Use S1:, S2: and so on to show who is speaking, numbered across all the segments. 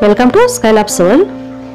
S1: welcome to Skylabs world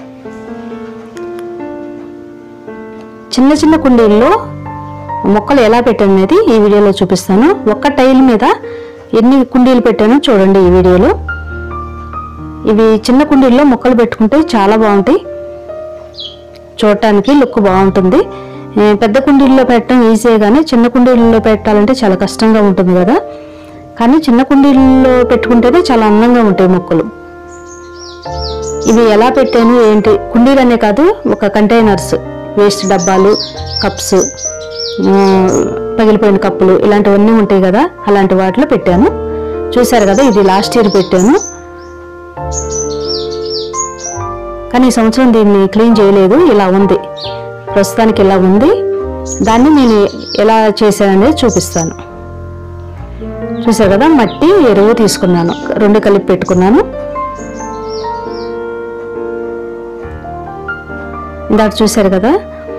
S1: చిన్న చిన్న కుండీల్లో మొక్కలు ఎలా పెట్టాను అనేది ఈ వీడియోలో చూపిస్తాను ఒక్క టైల్ మీద ఎన్ని కుండీలు పెట్టానో చూడండి ఈ వీడియోలో ఇవి చిన్న కుండీల్లో మొక్కలు పెట్టుకుంటే చాలా బాగుంటాయి చూడటానికి లుక్ బాగుంటుంది ఏ, పెద్ద కుండీల్లో పెట్టడం ఈజీ కానీ చిన్న కుండీల్లో పెట్టాలంటే చాలా కష్టంగా ఉంటుంది కదా కానీ చిన్న కుండీల్లో పెట్టుకుంటేనే చాలా అందంగా ఉంటాయి మొక్కలు ఇవి ఎలా పెట్టాను ఏంటి కుండీలనే కాదు ఒక కంటైనర్స్ వేస్ట్ డబ్బాలు కప్స్ ఆ, పగిలిపోయిన కప్పులు ఇలాంటివన్నీ ఉంటాయి కదా అలాంటి వాటిలో పెట్టాను చూశారు కదా ఇది లాస్ట్ ఇయర్ పెట్టాను కానీ ఈ సంవత్సరం దీన్ని క్లీన్ చేయలేదు ఇలా ఉంది ప్రస్తుతానికి ఇలా ఉంది దాన్ని నేను ఎలా చేశాననేది చూపిస్తాను చూసారు కదా మట్టి ఎరువు తీసుకున్నాను రెండు కలిపి పెట్టుకున్నాను ఇందాక చూశారు కదా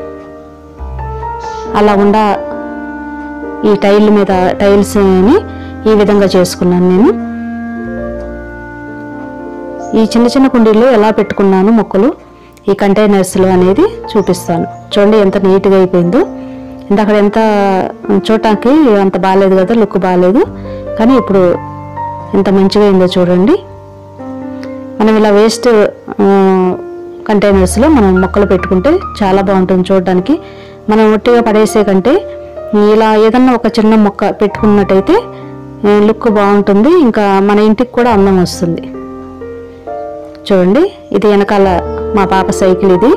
S1: అలా ఉండ ఈ టైల్ మీద టైల్స్ని ఈ విధంగా చేసుకున్నాను నేను ఈ చిన్న చిన్న కుండీల్లో ఎలా పెట్టుకున్నాను మొక్కలు ఈ కంటైనర్స్లో అనేది చూపిస్తాను చూడండి ఎంత నీట్గా అయిపోయిందో ఇందాక ఎంత చూడటానికి అంత బాగాలేదు కదా లుక్ బాగాలేదు కానీ ఇప్పుడు ఎంత మంచిగా అయిందో చూడండి మనం ఇలా వేస్ట్ కంటైనర్స్లో మనం మొక్కలు పెట్టుకుంటే చాలా బాగుంటుంది చూడడానికి మనం ఒట్టిగా పడేసే కంటే ఇలా ఏదన్నా ఒక చిన్న మొక్క పెట్టుకున్నట్టయితే లుక్ బాగుంటుంది ఇంకా మన ఇంటికి కూడా అందం వస్తుంది చూడండి ఇది వెనకాల మా పాప సైకిల్ ఇది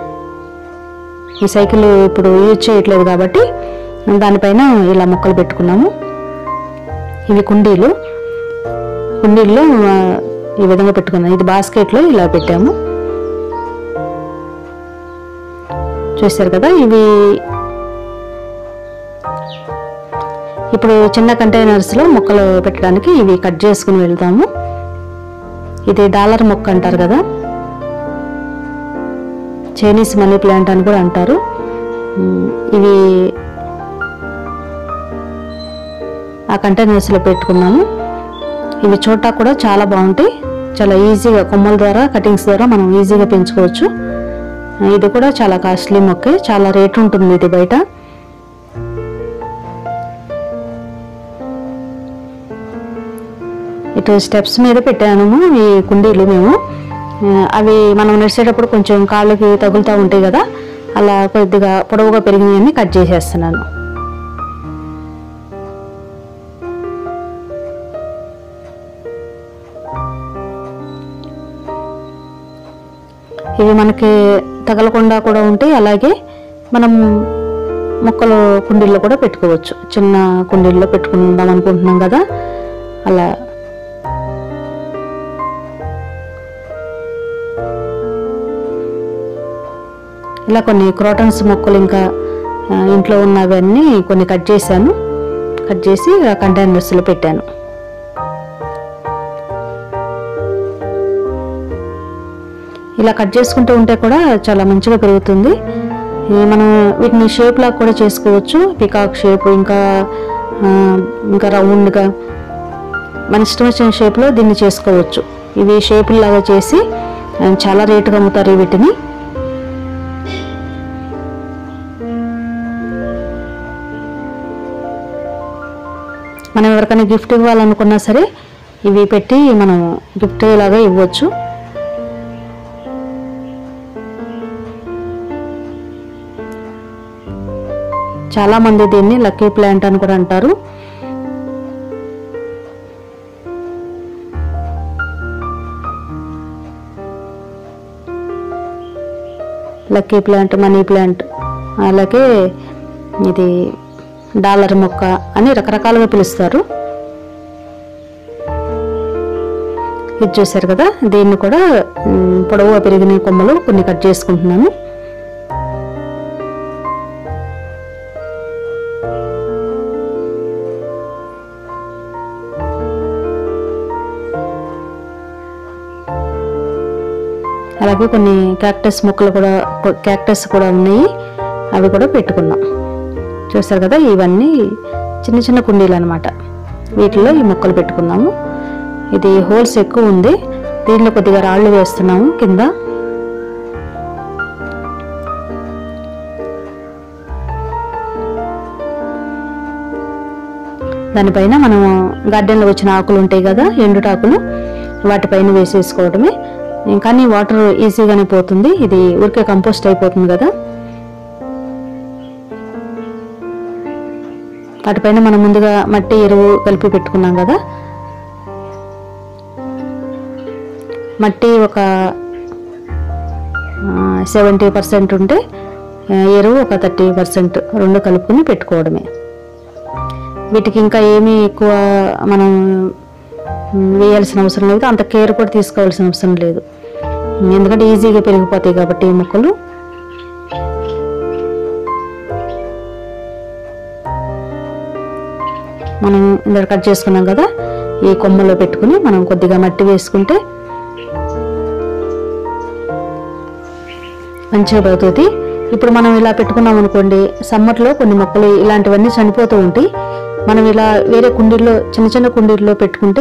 S1: ఈ సైకిల్ ఇప్పుడు యూజ్ చేయట్లేదు కాబట్టి దానిపైన ఇలా మొక్కలు పెట్టుకున్నాము ఇవి కుండీలు కుండీల్లో ఆ, ఈ విధంగా పెట్టుకున్నాం ఇది బాస్కెట్లో ఇలా పెట్టాము చూశారు కదా ఇవి ఇప్పుడు చిన్న కంటైనర్స్లో మొక్కలు పెట్టడానికి ఇవి కట్ చేసుకుని వెళ్తాము ఇది డాలర్ మొక్క అంటారు కదా చైనీస్ మనీ ప్లాంట్ అని కూడా అంటారు ఉమ్, ఇవి ఆ కంటైనర్స్లో పెట్టుకున్నాము ఇవి చూడటా కూడా చాలా బాగుంటాయి చాలా ఈజీగా కొమ్మల ద్వారా కటింగ్స్ ద్వారా మనం ఈజీగా పెంచుకోవచ్చు ఇది కూడా చాలా కాస్ట్లీ మొక్కే చాలా రేట్ ఉంటుంది ఇది బయట ఇటు స్టెప్స్ మీద పెట్టాను ఈ కుండీలు మేము ఆ, అవి మనం నడిచేటప్పుడు కొంచెం కాళ్ళకి తగులుతూ ఉంటాయి కదా అలా కొద్దిగా పొడవుగా పెరిగినవన్నీ కట్ చేసేస్తున్నాను ఇవి మనకి తగలకుండా కూడా ఉంటాయి అలాగే మనం మొక్కలు కుండీల్లో కూడా పెట్టుకోవచ్చు చిన్న కుండీల్లో పెట్టుకుందాం అనుకుంటున్నాం కదా అలా ఇలా కొన్ని క్రోటన్స్ మొక్కలు ఇంకా ఆ, ఇంట్లో ఉన్నవన్నీ కొన్ని కట్ చేశాను కట్ చేసి కంటైనర్స్లో పెట్టాను ఇలా కట్ చేసుకుంటూ ఉంటే కూడా చాలా మంచిగా పెరుగుతుంది ఈ మనం వీటిని షేప్ లాగా కూడా చేసుకోవచ్చు పికాక్ షేప్ ఇంకా ఆ, ఇంకా రౌండ్గా మన ఇష్టం వచ్చిన షేప్లో దీన్ని చేసుకోవచ్చు ఇవి షేపులు లాగా చేసి ఆ, చాలా రేటుగా అమ్ముతారు వీటిని మనం ఎవరికైనా గిఫ్ట్ ఇవ్వాలనుకున్నా సరే ఇవి పెట్టి మనం గిఫ్ట్ లాగా ఇవ్వచ్చు చాలా మంది దీన్ని లక్కీ ప్లాంట్ అని కూడా అంటారు లక్కీ ప్లాంట్ మనీ ప్లాంట్ అలాగే ఇది డాలర్ మొక్క అని రకరకాలుగా పిలుస్తారు ఇది చూశారు కదా దీన్ని కూడా మ్, పొడవుగా పెరిగిన కొమ్మలు కొన్ని కట్ చేసుకుంటున్నాను అలాగే కొన్ని క్యాక్టస్ మొక్కలు కూడా క్యాక్టస్ కూడా ఉన్నాయి అవి కూడా పెట్టుకున్నాం చూస్తారు కదా ఇవన్నీ చిన్న చిన్న కుండీలు అనమాట వీటిలో ఈ మొక్కలు పెట్టుకున్నాము ఇది హోల్స్ ఎక్కువ ఉంది దీనిలో కొద్దిగా రాళ్ళు వేస్తున్నాము కింద దానిపైన మనం గార్డెన్లో వచ్చిన ఆకులు ఉంటాయి కదా ఎండుటాకులు వాటిపైన వేసేసుకోవడమే కానీ వాటర్ ఈజీగానే పోతుంది ఇది ఊరికే కంపోస్ట్ అయిపోతుంది కదా వాటిపైన మనం ముందుగా మట్టి ఎరువు కలిపి పెట్టుకున్నాం కదా మట్టి ఒక సెవెంటీ పర్సెంట్ ఉంటే ఆ, ఎరువు ఒక థర్టీ పర్సెంట్ రెండు కలుపుకొని పెట్టుకోవడమే వీటికి ఇంకా ఏమీ ఎక్కువ మనం మ్, వేయాల్సిన అవసరం లేదు అంత కేర్ కూడా తీసుకోవాల్సిన అవసరం లేదు ఎందుకంటే ఈజీగా పెరిగిపోతాయి కాబట్టి ఈ మొక్కలు మనం ఇందులో కట్ చేసుకున్నాం కదా ఈ కొమ్మలో పెట్టుకుని మనం కొద్దిగా మట్టి వేసుకుంటే మంచిగా పెరుగుతుంది ఇప్పుడు మనం ఇలా పెట్టుకున్నాం అనుకోండి సమ్మర్లో కొన్ని మొక్కలు ఇలాంటివన్నీ చనిపోతూ ఉంటాయి మనం ఇలా వేరే కుండీల్లో చిన్న చిన్న కుండీల్లో పెట్టుకుంటే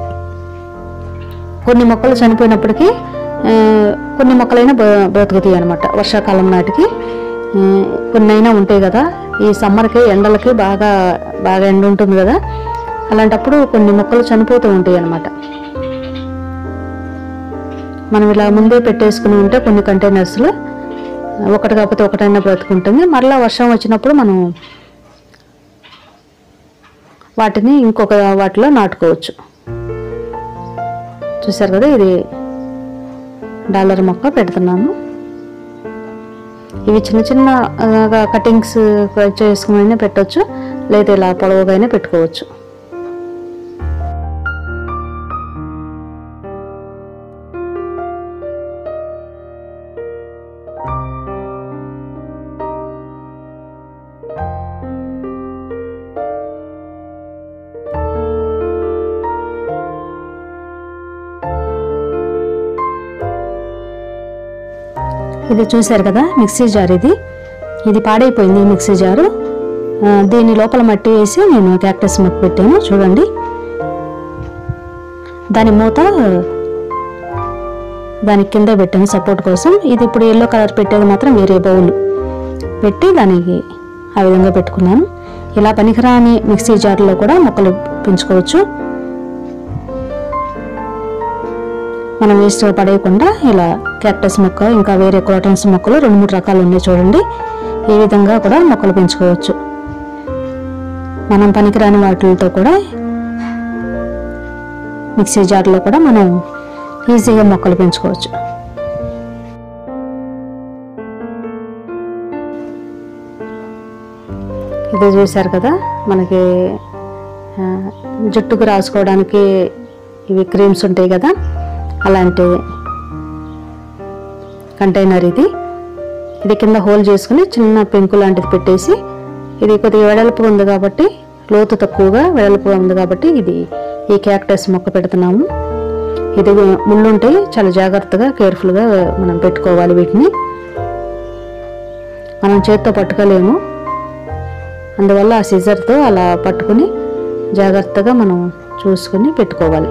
S1: కొన్ని మొక్కలు చనిపోయినప్పటికీ ఆ, కొన్ని మొక్కలైనా బ- బ్రతుకుతాయి అనమాట వర్షాకాలం నాటికి ఆ, కొన్ని అయినా ఉంటాయి కదా ఈ సమ్మర్కి ఎండలకి బాగా బాగా ఎండ ఉంటుంది కదా అలాంటప్పుడు కొన్ని మొక్కలు చనిపోతూ ఉంటాయి అనమాట మనం ఇలా ముందే పెట్టేసుకుని ఉంటే కొన్ని కంటైనర్స్లో ఒకటి కాకపోతే ఒకటైనా బ్రతుకుంటుంది మరలా వర్షం వచ్చినప్పుడు మనం వాటిని ఇంకొక వాటిలో నాటుకోవచ్చు చూసారు కదా ఇది డాలర్ మొక్క పెడుతున్నాను ఇవి చిన్న చిన్న కటింగ్స్ చేసుకుని పెట్టవచ్చు లేదా ఇలా పొడవుగానే పెట్టుకోవచ్చు ఇది చూశారు కదా మిక్సీ జార్ ఇది ఇది పాడైపోయింది ఈ మిక్సీ జారు ఆ, దీని లోపల మట్టి వేసి నేను క్యాక్టస్ మొక్క పెట్టాను చూడండి దాని మూత దాని కింద పెట్టాను సపోర్ట్ కోసం ఇది ఇప్పుడు ఎల్లో కలర్ పెట్టేది మాత్రం వేరే బౌల్ పెట్టి దానికి ఆ విధంగా పెట్టుకున్నాను ఇలా పనికిరాని మిక్సీ జార్లో కూడా మొక్కలు పెంచుకోవచ్చు మనం వేస్ట్గా పడేయకుండా ఇలా క్యాక్టస్ మొక్క ఇంకా వేరే క్రోటన్స్ మొక్కలు రెండు మూడు రకాలు ఉన్నాయి చూడండి ఈ విధంగా కూడా మొక్కలు పెంచుకోవచ్చు మనం పనికిరాని వాటితో కూడా మిక్సీ జార్లో కూడా మనం ఈజీగా మొక్కలు పెంచుకోవచ్చు ఇది చూశారు కదా మనకి ఆ, జుట్టుకు రాసుకోవడానికి ఇవి క్రీమ్స్ ఉంటాయి కదా అలాంటి కంటైనర్ ఇది ఇది కింద హోల్ చేసుకుని చిన్న పెంకు లాంటిది పెట్టేసి ఇది కొద్దిగా వెడల్పుగా ఉంది కాబట్టి లోతు తక్కువగా వెడల్పుగా ఉంది కాబట్టి ఇది ఈ క్యాక్టస్ మొక్క పెడుతున్నాము ఇది ముళ్ళుంటే చాలా జాగ్రత్తగా కేర్ఫుల్గా మనం పెట్టుకోవాలి వీటిని మనం చేత్తో పట్టుకోలేము అందువల్ల ఆ సిజర్తో అలా పట్టుకుని జాగ్రత్తగా మనం చూసుకుని పెట్టుకోవాలి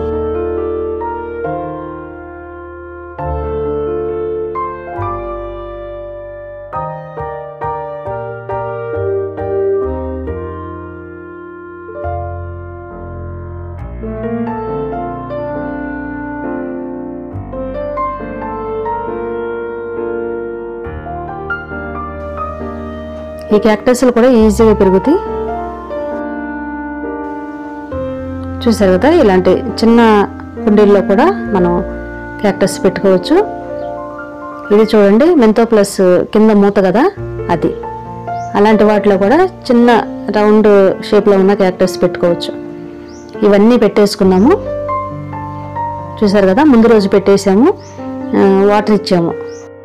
S1: ఈ క్యాక్టస్లు కూడా ఈజీగా పెరుగుతాయి చూసారు కదా ఇలాంటి చిన్న కుండీల్లో కూడా మనం క్యాక్టస్ పెట్టుకోవచ్చు ఇది చూడండి మెంతో ప్లస్ కింద మూత కదా అది అలాంటి వాటిలో కూడా చిన్న రౌండ్ షేప్లో ఉన్న క్యాక్టస్ పెట్టుకోవచ్చు ఇవన్నీ పెట్టేసుకున్నాము చూసారు కదా ముందు రోజు పెట్టేసాము ఆ, వాటర్ ఇచ్చాము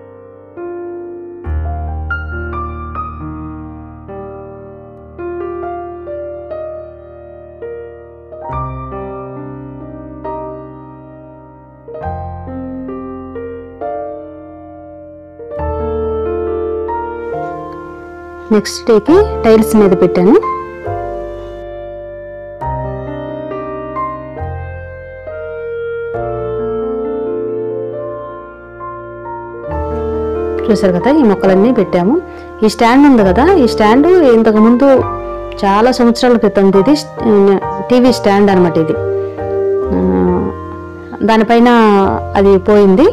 S1: నెక్స్ట్ డేకి టైల్స్ మీద పెట్టాను చూసారు కదా ఈ మొక్కలన్నీ పెట్టాము ఈ స్టాండ్ ఉంది కదా ఈ స్టాండ్ ఇంతకు ముందు చాలా సంవత్సరాల క్రితం ఇది టీవీ స్టాండ్ అనమాట ఇది ఆ, దానిపైన అది పోయింది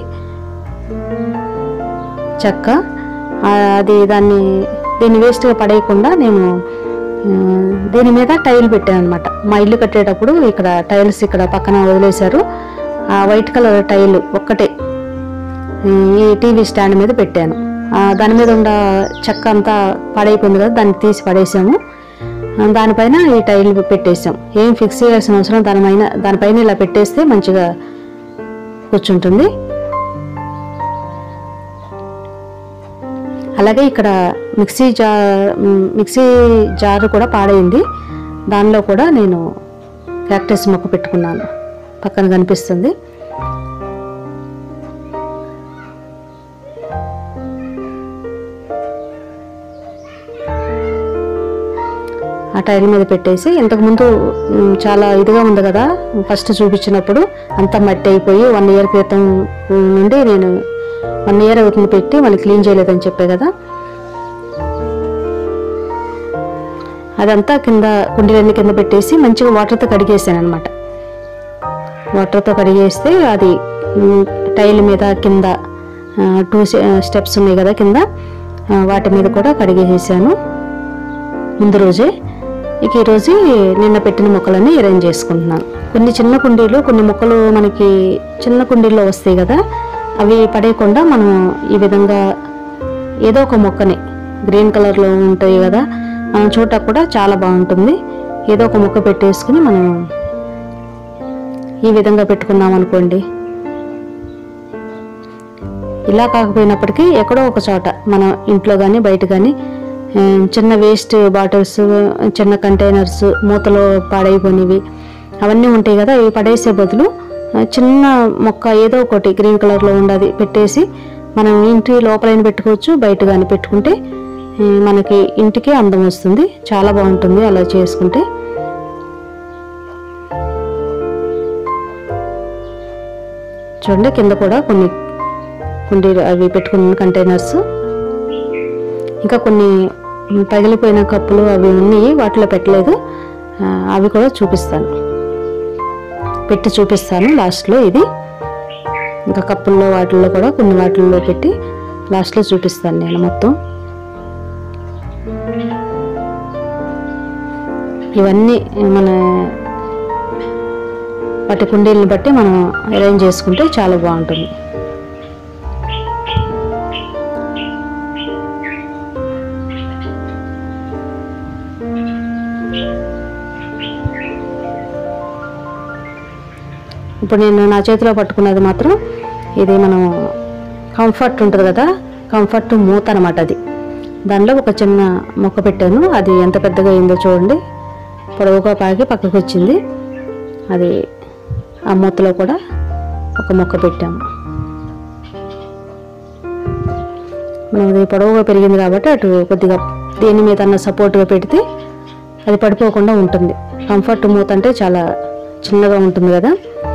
S1: చెక్క ఆ, అది దాన్ని దీన్ని వేస్ట్గా పడేయకుండా నేను ఆ, దీని మీద టైల్ పెట్టాను అనమాట మా ఇల్లు కట్టేటప్పుడు ఇక్కడ టైల్స్ ఇక్కడ పక్కన వదిలేశారు ఆ వైట్ కలర్ టైల్ ఒక్కటే ఈ టీవీ స్టాండ్ మీద పెట్టాను ఆ, దాని మీద ఉన్న చెక్క అంతా పడైపోయింది కదా దాన్ని తీసి పడేసాము ఆ, దానిపైన ఈ టైల్ పెట్టేసాం ఏం ఫిక్స్ చేయాల్సిన అవసరం దానిపైన దానిపైన ఇలా పెట్టేస్తే మంచిగా కూర్చుంటుంది అలాగే ఇక్కడ మిక్సీ జార్ మిక్సీ జార్ కూడా పాడైంది దానిలో కూడా నేను క్యాక్టస్ మొక్క పెట్టుకున్నాను పక్కన కనిపిస్తుంది ఆ టైల్ మీద పెట్టేసి ఇంతకుముందు మ్, చాలా ఇదిగా ఉంది కదా ఫస్ట్ చూపించినప్పుడు అంతా మట్టి అయిపోయి వన్ ఇయర్ క్రితం నుండి నేను వన్ ఇయర్ అవుతుంది పెట్టి మళ్ళీ క్లీన్ చేయలేదని చెప్పే కదా అదంతా కింద కుండీలన్నీ కింద పెట్టేసి మంచిగా వాటర్తో కడిగేసాను అనమాట వాటర్తో కడిగేస్తే అది మ్, టైల్ మీద కింద టూ స్టెప్స్ ఉన్నాయి కదా కింద ఆ, వాటి మీద కూడా కడిగేసేసాను ముందు రోజే ఇక ఈరోజు నిన్న పెట్టిన మొక్కలన్నీ అరేంజ్ చేసుకుంటున్నాను కొన్ని చిన్న కుండీలు కొన్ని మొక్కలు మనకి చిన్న కుండీల్లో వస్తాయి కదా అవి పడేయకుండా మనం ఈ విధంగా ఏదో ఒక మొక్కని గ్రీన్ కలర్లో ఉంటాయి కదా మనం చూడటం కూడా చాలా బాగుంటుంది ఏదో ఒక మొక్క పెట్టేసుకుని మనం ఈ విధంగా పెట్టుకున్నాం అనుకోండి ఇలా కాకపోయినప్పటికీ ఎక్కడో ఒక చోట మన ఇంట్లో కానీ బయట కానీ ఆ, చిన్న వేస్ట్ బాటిల్స్ చిన్న కంటైనర్స్ మూతలో పాడైపోయినవి అవన్నీ ఉంటాయి కదా ఇవి పడేసే బదులు ఆ, చిన్న మొక్క ఏదో ఒకటి గ్రీన్ కలర్లో ఉండదు పెట్టేసి మనం ఇంటి లోపలైన పెట్టుకోవచ్చు బయట కానీ పెట్టుకుంటే ఆ, మనకి ఇంటికి అందం వస్తుంది చాలా బాగుంటుంది అలా చేసుకుంటే చూడండి కింద కూడా కొన్ని కుండీలు అవి పెట్టుకున్న కంటైనర్స్ ఇంకా కొన్ని పగిలిపోయిన కప్పులు అవి ఉన్నాయి వాటిలో పెట్టలేదు ఆ, అవి కూడా చూపిస్తాను పెట్టి చూపిస్తాను లాస్ట్లో ఇది ఇంకా కప్పుల్లో వాటిల్లో కూడా కొన్ని వాటిల్లో పెట్టి లాస్ట్లో చూపిస్తాను నేను మొత్తం ఇవన్నీ మన వాటి కుండీలను బట్టి మనం అరేంజ్ చేసుకుంటే చాలా బాగుంటుంది ఇప్పుడు నేను నా చేతిలో పట్టుకున్నది మాత్రం ఇది మనం కంఫర్ట్ ఉంటుంది కదా కంఫర్ట్ మూత అనమాట అది దానిలో ఒక చిన్న మొక్క పెట్టాను అది ఎంత పెద్దగా అయిందో చూడండి పొడవుగా పాకి పక్కకు వచ్చింది అది ఆ మూతలో కూడా ఒక మొక్క పెట్టాము మనం అది పొడవుగా పెరిగింది కాబట్టి అటు కొద్దిగా దేని మీద అన్న సపోర్ట్గా పెడితే అది పడిపోకుండా ఉంటుంది కంఫర్ట్ మూత అంటే చాలా చిన్నగా ఉంటుంది కదా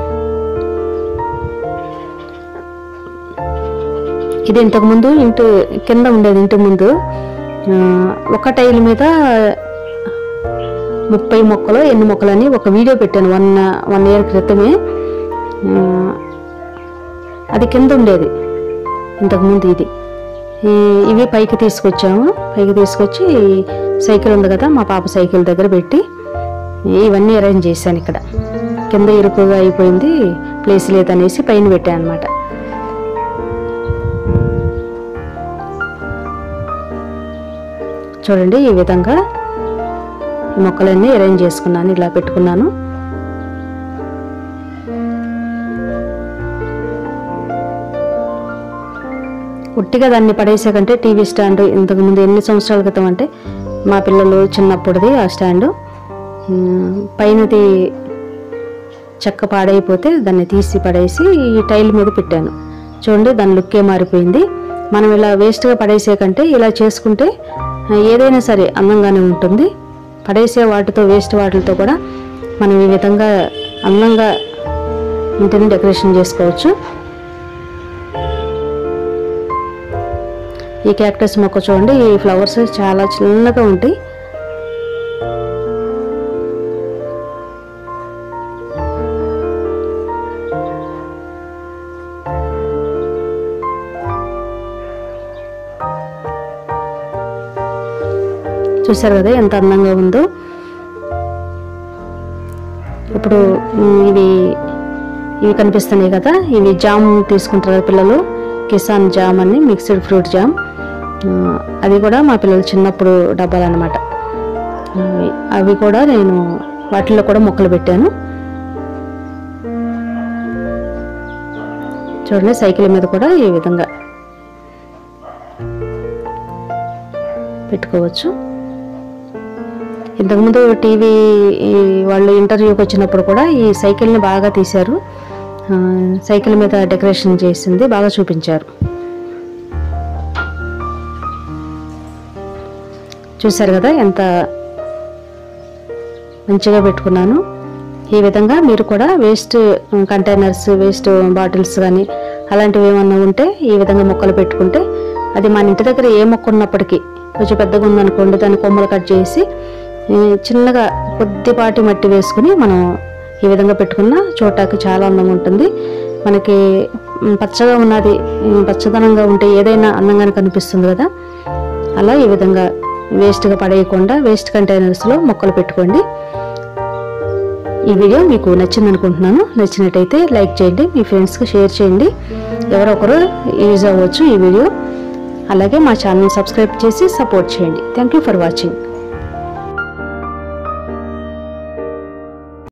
S1: ఇది ఇంతకుముందు ఇంటి కింద ఉండేది ఇంటి ముందు ఆ, ఒక టైల్ మీద ముప్పై మొక్కలు ఎన్ని మొక్కలని ఒక వీడియో పెట్టాను వన్ వన్ ఇయర్ క్రితమే ఆ, అది కింద ఉండేది ఇంతకుముందు ఇది ఈ- ఇవి పైకి తీసుకొచ్చాము పైకి తీసుకొచ్చి సైకిల్ ఉంది కదా మా పాప సైకిల్ దగ్గర పెట్టి ఇవన్నీ అరేంజ్ చేశాను ఇక్కడ కింద ఇరుకుగా అయిపోయింది ప్లేస్ లేదనేసి పైన పెట్టాను అనమాట చూడండి ఈ విధంగా ఈ మొక్కలన్నీ అరేంజ్ చేసుకున్నాను ఇలా పెట్టుకున్నాను ఉట్టిగా దాన్ని పడేసే కంటే టీవీ స్టాండ్ ఇంతకుముందు ఎన్ని సంవత్సరాల క్రితం అంటే మా పిల్లలు చిన్నప్పుడుది ఆ స్టాండు ఉమ్, పైనది చెక్క పాడైపోతే దాన్ని తీసి పడేసి ఈ టైల్ మీద పెట్టాను చూడండి దాని లుక్కే మారిపోయింది మనం ఇలా వేస్ట్గా పడేసే కంటే ఇలా చేసుకుంటే ఆ, ఏదైనా సరే అందంగానే ఉంటుంది పడేసే వాటితో వేస్ట్ వాటితో కూడా మనం ఈ విధంగా అందంగా ఇంటిని డెకరేషన్ చేసుకోవచ్చు ఈ క్యాక్టస్ మొక్క చూడండి ఈ ఫ్లవర్స్ చాలా చిన్నగా ఉంటాయి చూసారు కదా ఎంత అందంగా ఉందో ఇప్పుడు ఉమ్, ఇవి ఇవి కనిపిస్తున్నాయి కదా ఇవి జామ్ తీసుకుంటారు కదా పిల్లలు కిసాన్ జామ్ అని మిక్స్డ్ ఫ్రూట్ జామ్ ఆ, అది కూడా మా పిల్లలు చిన్నప్పుడు డబ్బాలు అనమాట అవి కూడా నేను వాటిల్లో కూడా మొక్కలు పెట్టాను చూడండి సైకిల్ మీద కూడా ఈ విధంగా పెట్టుకోవచ్చు ఇంతకుముందు టీవీ ఈ వాళ్ళు ఇంటర్వ్యూకి వచ్చినప్పుడు కూడా ఈ సైకిల్ని బాగా తీశారు ఆ, సైకిల్ మీద డెకరేషన్ చేసింది బాగా చూపించారు చూశారు కదా ఎంత మంచిగా పెట్టుకున్నాను ఈ విధంగా మీరు కూడా వేస్ట్ కంటైనర్స్ వేస్ట్ బాటిల్స్ కానీ అలాంటివి ఏమన్నా ఉంటే ఈ విధంగా మొక్కలు పెట్టుకుంటే అది మన ఇంటి దగ్గర ఏ మొక్క ఉన్నప్పటికీ కొంచెం పెద్దగా ఉందనుకోండి దాన్ని కొమ్మలు కట్ చేసి ఈ చిన్నగా కొద్దిపాటి మట్టి వేసుకుని మనం ఈ విధంగా పెట్టుకున్న చూడటానికి చాలా అందంగా ఉంటుంది మనకి మ్, పచ్చగా ఉన్నది మ్, పచ్చదనంగా ఉంటే ఏదైనా అందంగానే కనిపిస్తుంది కదా అలా ఈ విధంగా వేస్ట్గా పడేయకుండా వేస్ట్ కంటైనర్స్లో మొక్కలు పెట్టుకోండి ఈ వీడియో మీకు నచ్చింది అనుకుంటున్నాను నచ్చినట్టయితే లైక్ చేయండి మీ ఫ్రెండ్స్కి షేర్ చేయండి ఎవరో ఒకరు యూజ్ అవ్వచ్చు ఈ వీడియో అలాగే మా ఛానల్ సబ్స్క్రైబ్ చేసి సపోర్ట్ చేయండి థ్యాంక్ యూ ఫర్ వాచింగ్